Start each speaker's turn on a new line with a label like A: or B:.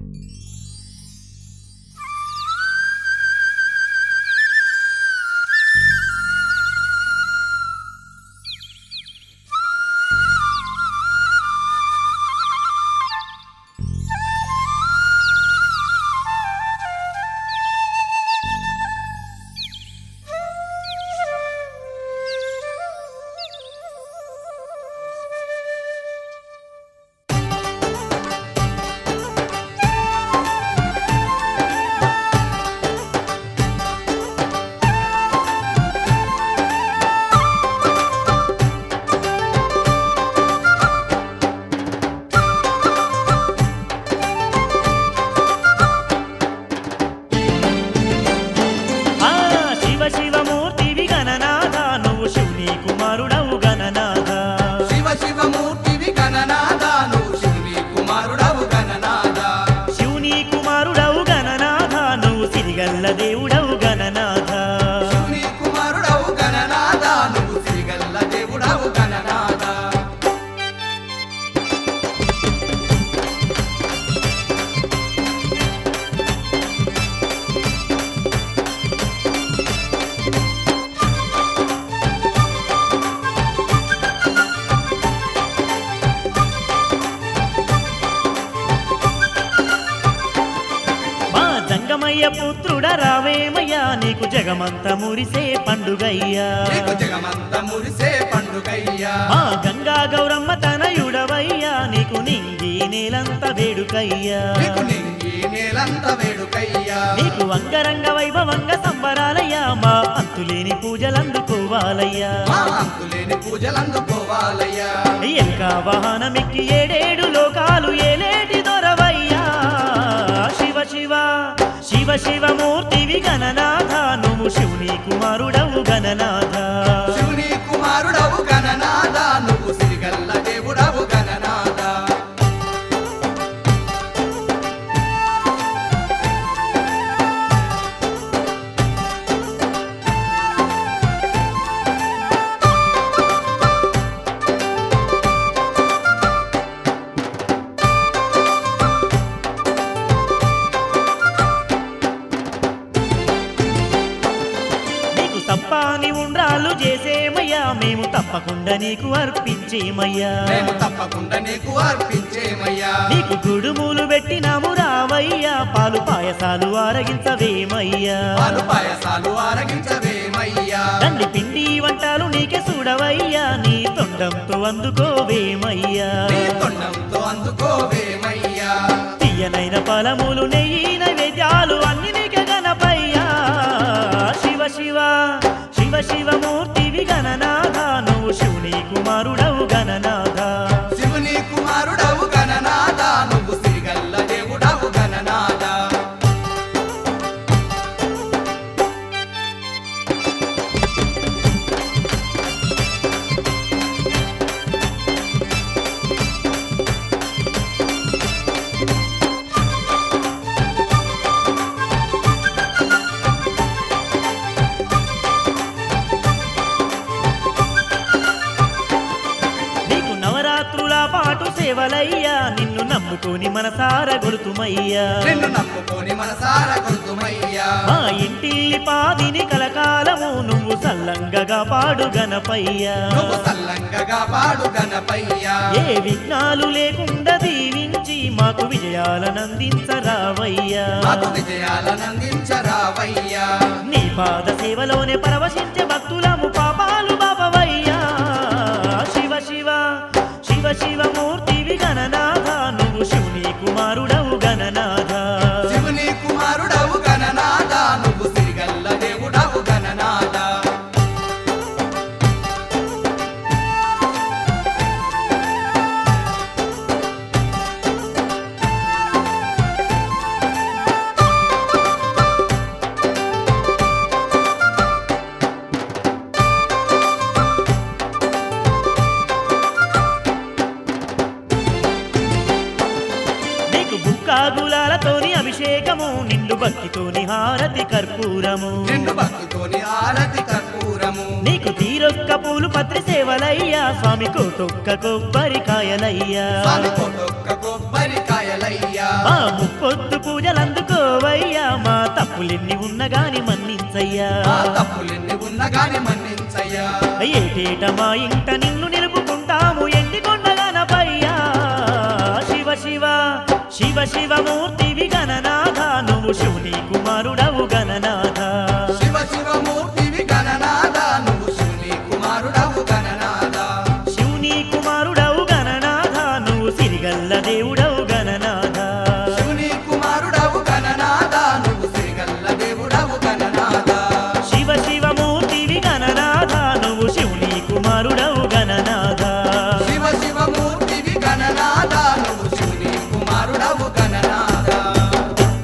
A: ఆ శివ శివమూర్తివి గణనాథ నువ్వు శివుని కుమారుడవు గణనాథ
B: శివ శివమూర్తివి గణనాథ నువ్వు శివుని కుమారుడవు గణనాథ
A: శివుని కుమారుడవు గణనాథ నువ్వు సిరిగల్ల దేవుడవు గణనాథ
B: శివుని కుమారుడవు గణనాథ నువ్వు శ్రీగల్ల దేవుడవు గణనాథ
A: మా జంగమయ్య పుత్రుడ రావేమయ్యా నీకు జగమంత మురిసే పండుగయ్యా
B: నీకు జగమంత మురిసే పండుగయ్యా
A: మా గంగా గౌరమ్మ తనయుడవయ్యా నీకు నింగి నేలంత వేడుకయ్యా
B: నీకు నింగి నేలంత వేడుకయ్యా
A: నీకు అంగరంగ వైభవంగ సంబరాలయ్యా మా అంతులేని పూజలందుకోవాలయ్యా
B: మా అంతులేని పూజలందుకోవాలయ్యా
A: ఎక్క వాహనమిక్కి ఏడేడు లోకాలు ఏలేటి దొరవయ్యా శివ శివ శివ శివమూర్తివి గణనాథ నువ్వు శివుని కుమారుడవు గణనాథ
B: శివుని కుమారుడవు గణనాథ నువ్వు శ్రీగల్ల దేవుడవు గణనాథ
A: నీకు తప్పాని ఉండ్రాలు చేసేమయ్యా మేము తప్పకుండా నీకు అర్పించేమయ్యా
B: మేము తప్పకుండా నీకు అర్పించేమయ్యా
A: నీకు గుడుములు పెట్టినాము రావయ్యా పాలు పాయసాలు ఆరగించవేమయ్యా
B: పాలు పాయసాలు ఆరగించవేమయ్యా
A: తండ్రి పిండి వంటలు నీకే చూడవయ్యా నీ తొండంతో అందుకోవేమయ్యా
B: నీ తొండంతో అందుకోవేమయ్యా
A: తీయనైన ఫలములు నెయ్యి నైవేద్యాలు అన్ని నీకే గణపయ్యా శివ శివ శివ శివమూర్తివి గణనాథ నువ్వు శివుని కుమారుడవు గణనాథ
B: శివుని కుమారుడవు గణనాథ నువ్వు శ్రీగల్ల దేవుడవు గణనాథ
A: నీకు నవరాత్రుల పాటు సేవలయ్యా నిన్ను నమ్ముకొని మనసార గొలుతుమయ్యా
B: నిన్ను నమ్ముకొని మనసార కొడుతుమయ్యా
A: మా ఇంటిల్లి పాదిని కలకాలము నువ్వు సల్లంగగా పాడు గణపయ్యా
B: నువ్వు సల్లంగగా పాడు గణపయ్యా
A: ఏ విఘ్నాలు లేకుండా దీవించి మాకు విజయాలనందించరావయ్యా
B: మాకు విజయాలనందించరావయ్యా
A: నీ పాద సేవలోనే పరవశించే భక్తులము పాపాలు బాపవయ్యా శివ శివ శివ శివమూర్తివి గణనాథ నువ్వు శివుని కుమారుడవు గణనాథ
B: శివుని కుమారుడవు గణనాథ నువ్వు శ్రీగల్ల దేవుడవు గణనాథ
A: నీకు బుక్కాగులాలతోని అభిషేకము నిండు భక్తితోని హారతి కర్పూరము
B: నిన్ను భక్తితోని ఆరతి కర్పూరము
A: నీకు తీరొక్క పూలు పత్రి సేవలయ్యా స్వామి కోటొక్క కొబ్బరికాయలయ్యా
B: స్వామి కొట్టొక్క కొబ్బరికాయలయ్యా
A: ఆ ముప్పొద్దు పూజలందుకోవయ్యా మా తప్పులెన్ని ఉన్న గాని మన్నించయ్యా
B: మా తప్పులెన్ని ఉన్న గాని మన్నించయ్యా
A: ఏటేట మా ఇంట నిన్ను నిలుపుకుంటాము ఎండికొండ గణపయ్యా శివ శివ శివ శివ మూర్తివి గణనాథ నువ్వు శివుని